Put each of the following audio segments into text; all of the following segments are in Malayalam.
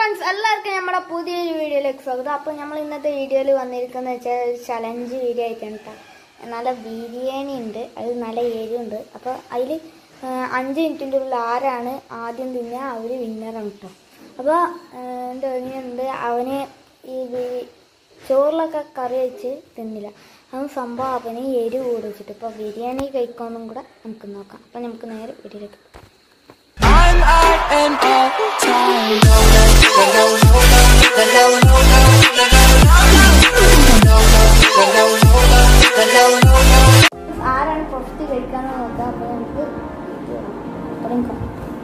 ഫ്രണ്ട്സ് എല്ലാവർക്കും നമ്മുടെ പുതിയൊരു വീഡിയോയിലേക്ക് സ്വാഗതം അപ്പോൾ നമ്മൾ ഇന്നത്തെ വീഡിയോയിൽ വന്നിരിക്കുന്നത് വെച്ചാൽ ഒരു ചലഞ്ച് വീഡിയോ ആയിട്ടാണ് കേട്ടോ നല്ല ബിരിയാണി ഉണ്ട് അത് നല്ല എരിവുണ്ട് അപ്പോൾ അതിൽ അഞ്ച് മിനിറ്റിൻ്റെ ഉള്ളിൽ ആരാണ് ആദ്യം തിന്നുക അവർ വിന്നറാണ് കേട്ടോ അപ്പോൾ എന്താ ഉണ്ട് അവന് ഈ ബി- ചോറിലൊക്കെ കറി വെച്ച് തിന്നില്ല അത് സംഭവം അവന് എരിവ് കൂടി വെച്ചിട്ട് ഇപ്പോൾ ബിരിയാണി കഴിക്കാമെന്നും കൂടെ നമുക്ക് നോക്കാം അപ്പോൾ നമുക്ക് നേരെ വീഡിയോയിലേക്ക് പോകാം. I'm out and all time. ആരാണ് ഫസ്റ്റ് കഴിക്കാന്ന് നോക്കാം അപ്പോൾ നമുക്ക് തുടങ്ങിക്കാം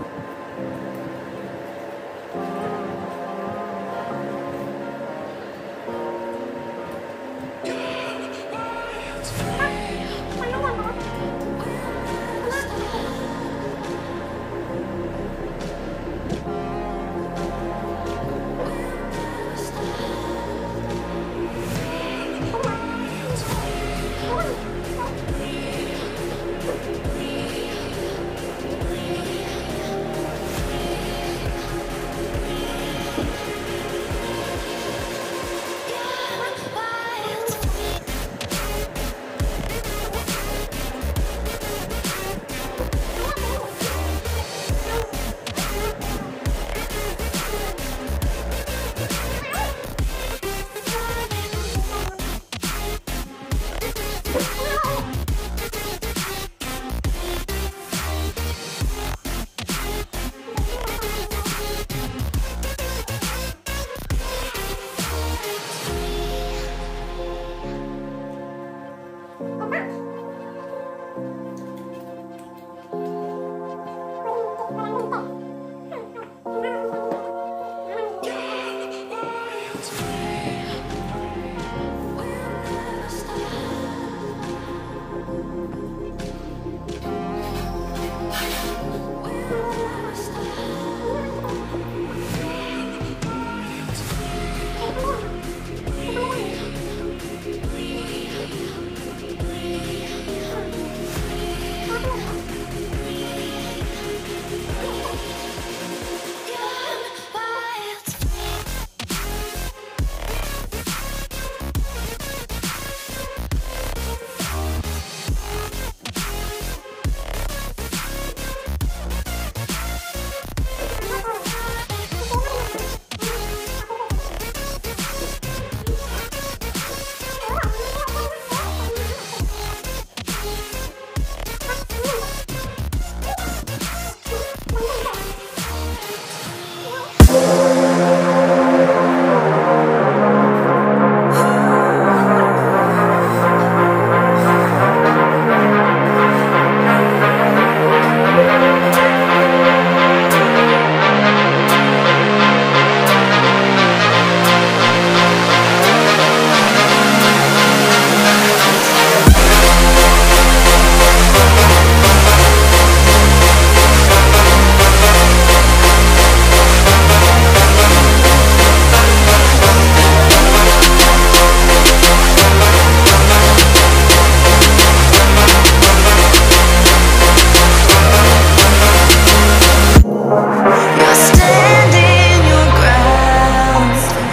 You're standing your ground.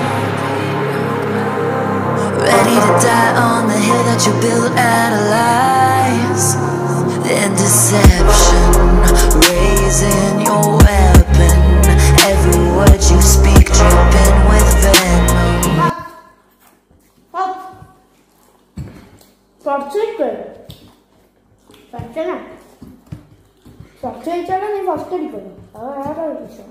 Ready to die on the hill that you built out of lies and deception. Raising your weapon. Every word you speak dripping with venom. First first first കഴിച്ചാലും നീ ഫസ്റ്റ് അടിക്കുള്ളൂ അത് വേറെ ഒരു വിഷയം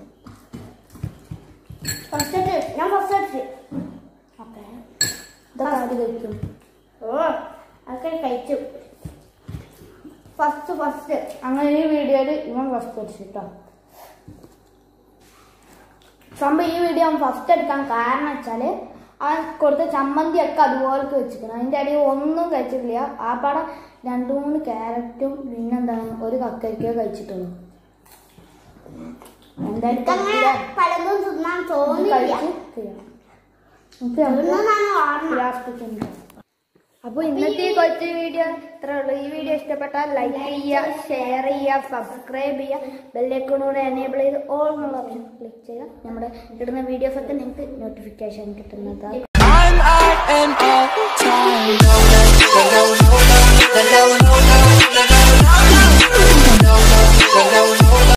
ഫസ്റ്റ് അടിച്ച് ഞാൻ ഫസ്റ്റ് അടിച്ച് ഓക്കെ ഇതൊക്കെ ആര് കഴിക്കും ഓ അതൊക്കെ കഴിച്ചു ഫസ്റ്റ് ഫസ്റ്റ് അങ്ങനെ ഈ വീഡിയോയിൽ ഇവൻ ഫസ്റ്റ് അടിച്ചു കേട്ടോ സംഭവം ഈ വീഡിയോ അവൻ ഫസ്റ്റ് എടുക്കാൻ കാരണം വെച്ചാല് അവൻ കൊടുത്ത ചമ്മന്തി ഒക്കെ അതുപോലൊക്കെ വെച്ചിരിക്കണം അതിന്റെ അടിയിൽ ഒന്നും കഴിച്ചിട്ടില്ല ആ പടം രണ്ടു മൂന്ന് ക്യാരറ്റും പിന്നെന്താണ് ഒരു കക്കരിക്കോ കഴിച്ചിട്ടുള്ളൂ എന്തായാലും അങ്ങനെ പലതും തിന്നാൻ തോന്നില്ല കഴിച്ച് തീരണം. നമുക്ക് നമുക്ക് തിന്നുന്നാണ് ഓർമ്മ ലാസ്റ്റ് തിന്നാം. അപ്പോൾ ഇന്നത്തെ ഈ കൊച്ചു വീഡിയോ ഇത്രേ ഉള്ളൂ ഈ വീഡിയോ ഇഷ്ടപ്പെട്ടാൽ ലൈക്ക് ചെയ്യുക ഷെയർ ചെയ്യുക സബ്സ്ക്രൈബ് ചെയ്യുക ബെല്ലൈക്കണൂടെ എനേബിൾ ചെയ്ത് ഓൾ എന്നുള്ള ഓപ്ഷൻ ക്ലിക്ക് ചെയ്യുക നമ്മുടെ ഇടുന്ന വീഡിയോസൊക്കെ നിങ്ങൾക്ക് നോട്ടിഫിക്കേഷൻ കിട്ടുന്നതാണ് I'm out and all time.